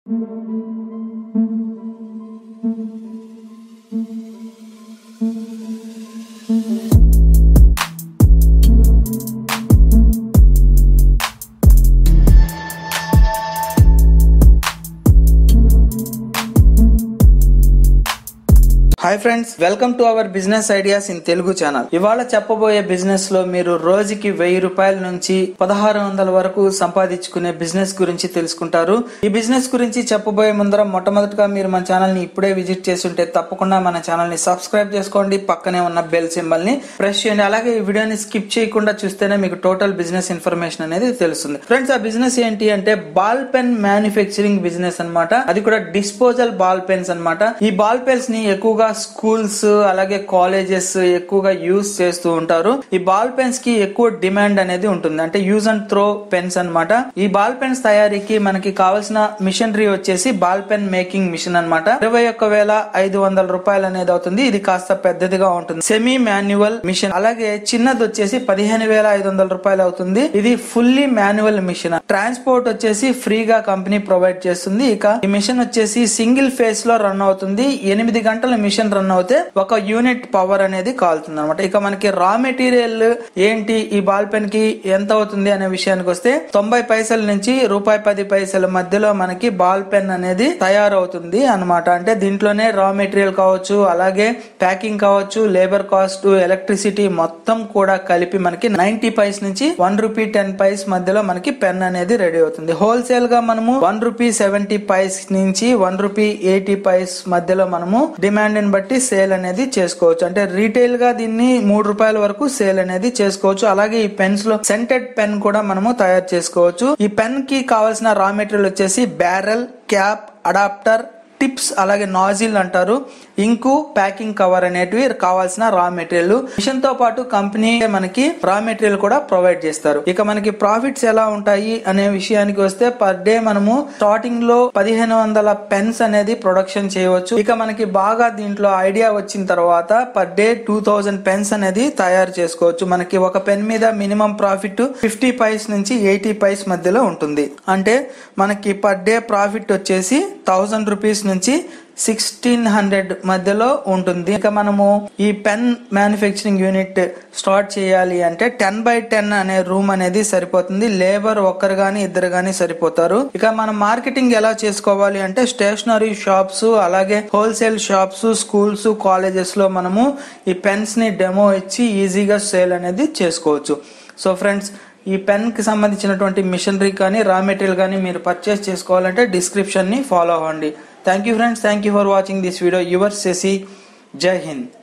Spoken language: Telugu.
hi friends welcome to our business ideas in Telugu channel ఇవాళ చెప్పబోయే బిజినెస్ లో మీరు రోజుకి వెయ్యి రూపాయల నుంచి పదహారు వందల వరకు సంపాదించుకునే బిజినెస్ గురించి తెలుసుకుంటారు ఈ బిజినెస్ గురించి చెప్పబోయే ముందర మొట్టమొదటిగా మీరు మన ఛానల్ ని ఇప్పుడే విజిట్ చేసి ఉంటే తప్పకుండా మన ఛానల్ ని సబ్స్క్రైబ్ చేసుకోండి పక్కనే ఉన్న బెల్ సింబల్ ని ప్రెస్ చేయండి అలాగే ఈ వీడియోని స్కిప్ చేయకుండా చూస్తేనే మీకు టోటల్ బిజినెస్ ఇన్ఫర్మేషన్ అనేది తెలుస్తుంది ఫ్రెండ్స్ ఆ బిజినెస్ ఏంటి అంటే బాల్ పెన్ మ్యానుఫ్యాక్చరింగ్ బిజినెస్ అన్నమాట అది కూడా డిస్పోజల్ బాల్ పెన్స్ అన్నమాట ఈ బాల్ పెన్స్ ని ఎక్కువగా స్కూల్స్ అలాగే కాలేజెస్ ఎక్కువగా యూజ్ చేస్తూ ఉంటారు ఈ బాల్ పెన్స్ కి ఎక్కువ డిమాండ్ అనేది ఉంటుంది అంటే యూజ్ అండ్ త్రో పెన్స్ అన్నమాట ఈ బాల్ పెన్స్ తయారీకి మనకి కావాల్సిన మిషనరీ వచ్చేసి బాల్ పెన్ మేకింగ్ మిషన్ అన్నమాట ఇరవై ఒక్క వేల ఐదు వందల రూపాయలు అనేది అవుతుంది ఇది కాస్త పెద్దదిగా ఉంటుంది సెమీ మాన్యువల్ మిషన్ అలాగే చిన్నది వచ్చేసి పదిహేను వేల ఐదు వందల రూపాయలు అవుతుంది ఇది ఫుల్లీ మాన్యువల్ మిషన్ ట్రాన్స్పోర్ట్ వచ్చేసి ఫ్రీగా కంపెనీ ప్రొవైడ్ చేస్తుంది ఇక ఈ మిషన్ వచ్చేసి సింగిల్ ఫేస్ లో రన్ అవుతుంది ఎనిమిది గంటల మిషన్ రన్ అవుతే ఒక యూనిట్ పవర్ అనేది కాలుతుంది అనమాట ఇక మనకి రా మెటీరియల్ ఏంటి ఈ బాల్ పెన్ కి ఎంత అవుతుంది అనే విషయానికి వస్తే తొంభై పైసల నుంచి రూపాయి పది పైసల మధ్యలో మనకి బాల్ పెన్ అనేది తయారవుతుంది అన్నమాట అంటే దీంట్లోనే రా మెటీరియల్ కావచ్చు అలాగే ప్యాకింగ్ కావచ్చు లేబర్ కాస్ట్ ఎలక్ట్రిసిటీ మొత్తం కూడా కలిపి మనకి నైన్టీ పైస్ నుంచి వన్ రూపీ టెన్ పైస్ మధ్యలో మనకి పెన్ అనేది రెడీ అవుతుంది హోల్సేల్ గా మనము వన్ రూపీ సెవెంటీ పైస్ నుంచి వన్ రూపీ ఎయిటీ పైస్ మధ్యలో మనము డిమాండ్ ని బట్టి సేల్ అనేది చేసుకోవచ్చు అంటే రీటైల్ గా దీన్ని మూడు రూపాయల వరకు సేల్ అనేది చేసుకోవచ్చు అలాగే ఈ పెన్స్ లో సెంటెడ్ పెన్ కూడా మనము తయారు చేసుకోవచ్చు ఈ పెన్ కి కావాల్సిన రా మెటీరియల్ వచ్చేసి బ్యారెల్ క్యాప్ అడాప్టర్ టిప్స్ అలాగే నాజిల్ అంటారు ఇంకు ప్యాకింగ్ కవర్ అనేటివి కావాల్సిన రా మెటీరియల్ మిషన్ తో పాటు కంపెనీ మనకి రా మెటీరియల్ కూడా ప్రొవైడ్ చేస్తారు ఇక మనకి ప్రాఫిట్స్ ఎలా ఉంటాయి అనే విషయానికి వస్తే పర్ డే మనము స్టార్టింగ్ లో పదిహేను వందల పెన్స్ అనేది ప్రొడక్షన్ చేయవచ్చు ఇక మనకి బాగా దీంట్లో ఐడియా వచ్చిన తర్వాత per day two thousand pens అనేది తయారు చేసుకోవచ్చు మనకి ఒక పెన్ మీద మినిమం ప్రాఫిట్ ఫిఫ్టీ పైస్ నుంచి ఎయిటీ పైస్ మధ్యలో ఉంటుంది అంటే మనకి పర్ డే ప్రాఫిట్ వచ్చేసి థౌజండ్ రూపీస్ నుంచి సిక్స్టీన్ హండ్రెడ్ మధ్యలో ఉంటుంది ఇక మనము ఈ పెన్ మ్యానుఫ్యాక్చరింగ్ యూనిట్ స్టార్ట్ చేయాలి అంటే టెన్ బై టెన్ అనే రూమ్ అనేది సరిపోతుంది లేబర్ ఒక్కరు గాని ఇద్దరు గాని సరిపోతారు ఇక మనం మార్కెటింగ్ ఎలా చేసుకోవాలి అంటే స్టేషనరీ షాప్స్ అలాగే హోల్సేల్ షాప్స్ స్కూల్స్ కాలేజెస్ లో మనము ఈ పెన్స్ ని డెమో ఇచ్చి ఈజీగా సేల్ అనేది చేసుకోవచ్చు సో ఫ్రెండ్స్ ఈ పెన్ కి సంబంధించినటువంటి మిషనరీ కానీ రా మెటీరియల్ కానీ మీరు పర్చేస్ చేసుకోవాలంటే డిస్క్రిప్షన్ ని ఫాలో అవ్వండి thank you friends thank you for watching this video your సెసి జై హింద్